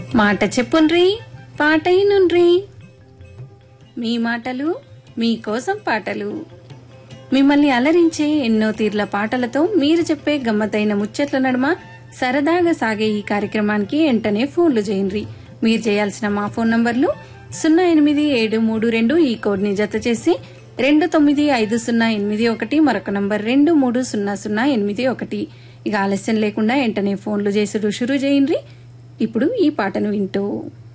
మాట చెప్పుండ్రి పాటైనుండ్రి మీ మాటలు మీకోసం పాటలు మిమ్మల్ని అలరించే ఎన్నో తీర్ల పాటలతో మీరు చెప్పే గమ్మతైన ముచ్చట్ల నడుమ సరదాగా సాగే ఈ కార్యక్రమానికి వెంటనే ఫోన్లు చేయండి మీరు చేయాల్సిన మా ఫోన్ నంబర్లు సున్నా ఎనిమిది ఏడు మూడు రెండు ఈ కోడ్ ని జత చేసి రెండు తొమ్మిది ఐదు సున్నా ఎనిమిది ఒకటి మరొక నంబర్ రెండు మూడు సున్నా సున్నా ఎనిమిది ఒకటి ఇక ఆలస్యం లేకుండా వెంటనే ఫోన్లు చేసుడు షురూ చేయండి ఇప్పుడు ఈ పాటను వింటూ